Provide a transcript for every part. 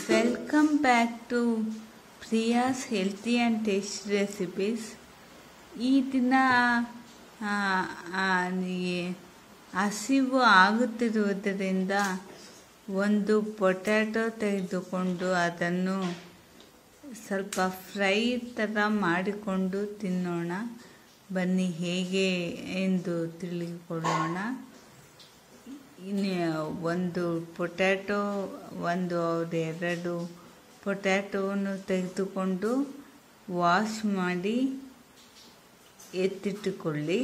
Welcome back to Priya's healthy and tasty recipes ಈ ದಿನ ಆ, ಆ, ಈ ಹಸಿವು ಆಗುತ್ತಿರುವುದರಿಂದ ಒಂದು ಪೊಟ್ಯಾಟೊ ತೆಗೆದುಕೊಂಡು ಅದನ್ನು ಸ್ವಲ್ಪ ಫ್ರೈ ಥರ ಮಾಡಿಕೊಂಡು ತಿನ್ನೋಣ ಬನ್ನಿ ಹೇಗೆ ಎಂದು ತಿಳಿದುಕೊಳ್ಳೋಣ ಇನ್ನು ಒಂದು ಪೊಟ್ಯಾಟೊ ಒಂದು ಎರಡು ಪೊಟ್ಯಾಟೊವನ್ನು ತೆಗೆದುಕೊಂಡು ವಾಶ್ ಮಾಡಿ ಎತ್ತಿಟ್ಟುಕೊಳ್ಳಿ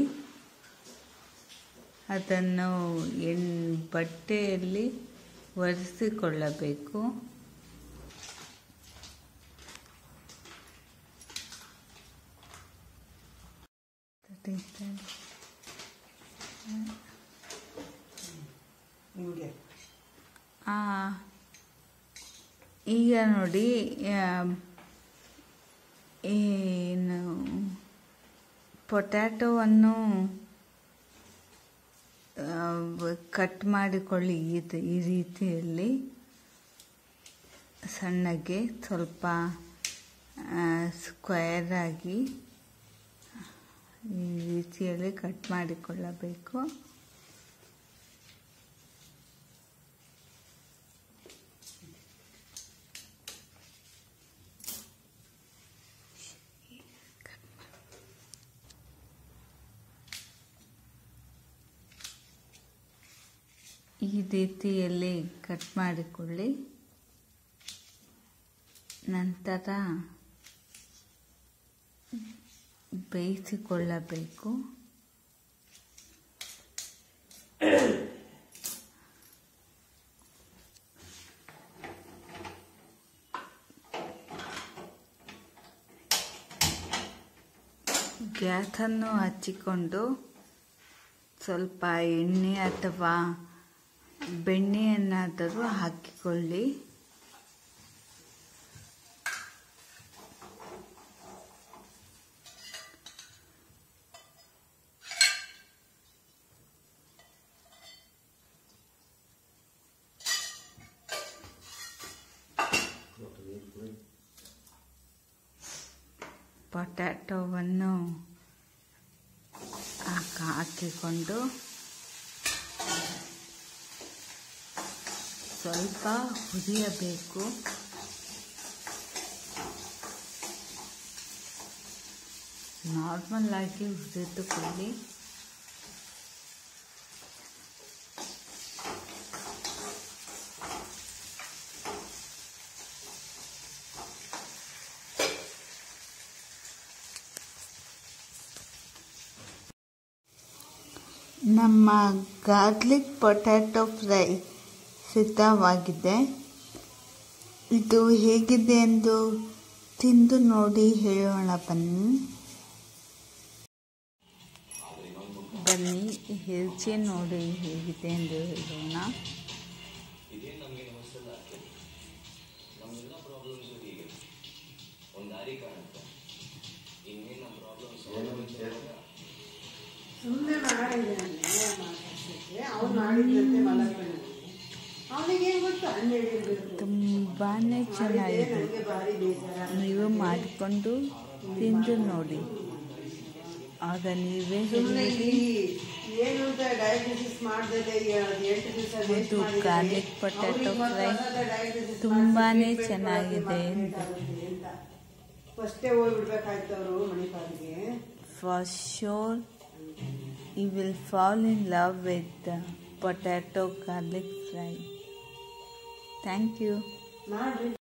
ಅದನ್ನು ಎಣ್ ಬಟ್ಟೆಯಲ್ಲಿ ಒರೆಸಿಕೊಳ್ಳಬೇಕು ಆ, ಈಗ ನೋಡಿ ಆ, ಏನು ಪೊಟ್ಯಾಟೊವನ್ನು ಕಟ್ ಮಾಡಿಕೊಳ್ಳಿ ಇದು ಈ ರೀತಿಯಲ್ಲಿ ಸಣ್ಣಗೆ ಸ್ವಲ್ಪ ಸ್ಕ್ವೇರ್ ಆಗಿ ಈ ರೀತಿಯಲ್ಲಿ ಕಟ್ ಮಾಡಿಕೊಳ್ಳಬೇಕು ಈ ರೀತಿಯಲ್ಲಿ ಕಟ್ ಮಾಡಿಕೊಳ್ಳಿ ನಂತರ ಬೇಯಿಸಿಕೊಳ್ಳಬೇಕು ಗ್ಯಾಸನ್ನು ಹಚ್ಚಿಕೊಂಡು ಸ್ವಲ್ಪ ಎಣ್ಣೆ ಅಥವಾ ಬೆಣ್ಣೆಯನ್ನಾದರೂ ಹಾಕಿಕೊಳ್ಳಿ ಪೊಟ್ಯಾಟೊವನ್ನು ಹಾಕ ಹಾಕಿಕೊಂಡು ಸ್ವಲ್ಪ ಹುರಿಯಬೇಕು ನಾರ್ಮಲ್ ಆಗಿ ಹುರಿದುಕೊಳ್ಳಿ ನಮ್ಮ ಗಾರ್ಲಿಕ್ ಪೊಟ್ಯಾಟೊ ಫ್ರೈ ಸಿದ್ಧವಾಗಿದೆ ಇದು ಹೇಗಿದೆ ಎಂದು ತಿಂದು ನೋಡಿ ಹೇಳೋಣ ಬನ್ನಿ ಬನ್ನಿ ರುಚಿ ನೋಡಿ ಹೇಗಿದೆ ಎಂದು ಹೇಳೋಣ ಸುಮ್ಮನೆ ಮಾಡಿದ್ದಾನೆ ಅವ್ನು ಮಾಡಿದ್ದಂತೆ ಮಲಗ್ತಾನೆ ಅವನಿಗೆ ಗೊತ್ತು ಹನ್ನೆರಡು ತುಂಬಾ ಚೆನ್ನಾಗಿದೆ ನನಗೆ ಭಾರಿ ಬೇಜಾರ ನೀವು ಮಾಡಿಕೊಂಡು ತಿಂದು ನೋಡಿ ಆಗ ನೀವೇ ಸುಮ್ಮನೆ ಹೇಳಿ ಈ ಏನು ಅಂತ ಡಯಾಲಿಸಿಸ್ ಮಾಡ್ದಲೆ ಎಂಟು ದಿವಸ ವೇಸ್ಟ್ ಇದು ಮಾಡಿದ್ದಾರೆ. garlic potato ಅವ್ರಿಗೆ ಮತ್ತೆ fry ಹೊಸದ dialysis ತುಂಬಾನೇ ಮಾಡ್ಸಿ treatment ಚೆನ್ನಾಗಿದೆ ಮಾಡ್ಬೇಕಾಗುತ್ತೆ ಅಂತ ಫಸ್ಟೇ ಹೋಗ್ಬಿಡ್ಬೇಕಾಯ್ತು ಅವರು ಮಣಿಪಾಲ್ಗೆ for sure you will fall in love with the potato garlic fry. Thank you. ಮಾಡ್ರಿ